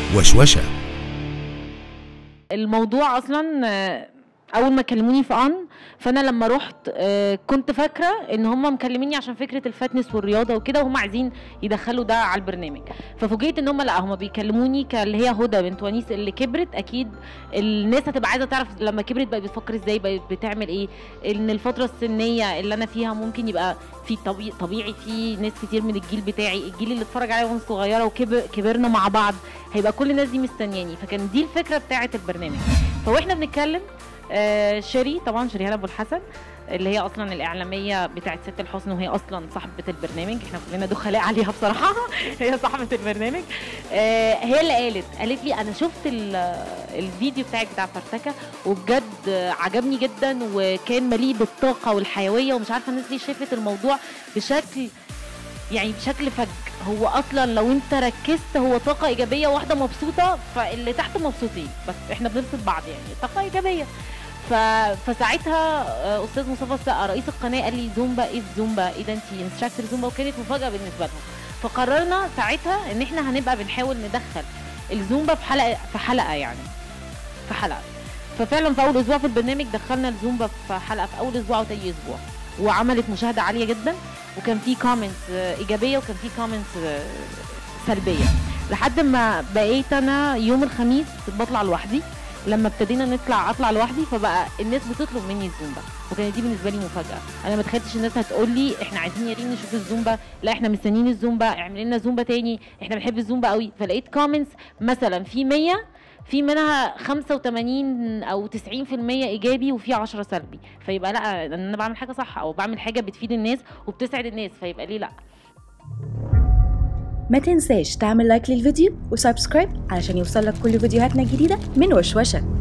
وشوشة الموضوع اصلا آه، اول ما كلموني في ان فانا لما رحت آه، كنت فاكره ان هم مكلميني عشان فكره الفتنس والرياضه وكده وهم عايزين يدخلوا ده على البرنامج ففوجئت ان هم لا هم بيكلموني كاللي هي هدى بنت ونيس اللي كبرت اكيد الناس هتبقى عايزه تعرف لما كبرت بقى بتفكر ازاي بقى بتعمل ايه ان الفتره السنيه اللي انا فيها ممكن يبقى في طبيعي, طبيعي في ناس كتير من الجيل بتاعي الجيل اللي اتفرج عليا وانا صغيره وكبرنا مع بعض هيبقى كل الناس دي مستنياني فكان دي الفكره بتاعه البرنامج فواحنا بنتكلم آه شيري طبعا شيريهان ابو الحسن اللي هي اصلا الاعلاميه بتاعت ست الحسن وهي اصلا صاحبه البرنامج احنا كلنا دخلاء عليها بصراحه هي صاحبه البرنامج آه هي اللي قالت قالت لي انا شفت الفيديو بتاعك بتاع فرتكه وبجد عجبني جدا وكان مليء بالطاقه والحيويه ومش عارفه الناس ليه شافت الموضوع بشكل يعني بشكل فج هو اصلا لو انت ركزت هو طاقه ايجابيه واحده مبسوطه فاللي تحت مبسوطين بس احنا بنبسط بعض يعني طاقه ايجابيه ف... فساعتها استاذ مصطفى السقا رئيس القناه قال لي زومبا ايه الزومبا ايه ده انت انستراكتور زومبا وكانت مفاجاه بالنسبه لهم فقررنا ساعتها ان احنا هنبقى بنحاول ندخل الزومبا في حلقه في حلقه يعني في حلقه ففعلا في اول اسبوع في البرنامج دخلنا الزومبا في حلقه في اول اسبوع وتاني اسبوع وعملت مشاهده عاليه جدا وكان في كومنتس ايجابيه وكان في كومنتس سلبيه لحد ما بقيت انا يوم الخميس بطلع لوحدي لما ابتدينا نطلع اطلع لوحدي فبقى الناس بتطلب مني الزومبا وكانت دي بالنسبه لي مفاجاه انا ما تخيلتش الناس هتقول لي احنا عايزين يا ريم نشوف الزومبا لا احنا مستنيين الزومبا اعمل لنا زومبا تاني احنا بنحب الزومبا قوي فلقيت كومنتس مثلا في 100 في منها 85 او 90% ايجابي وفي 10 سلبي فيبقى لا انا بعمل حاجه صح او بعمل حاجه بتفيد الناس وبتسعد الناس فيبقى ليه لا ما تنساش تعمل لايك للفيديو وسبسكرايب علشان يوصلك كل فيديوهاتنا الجديدة من وشوشة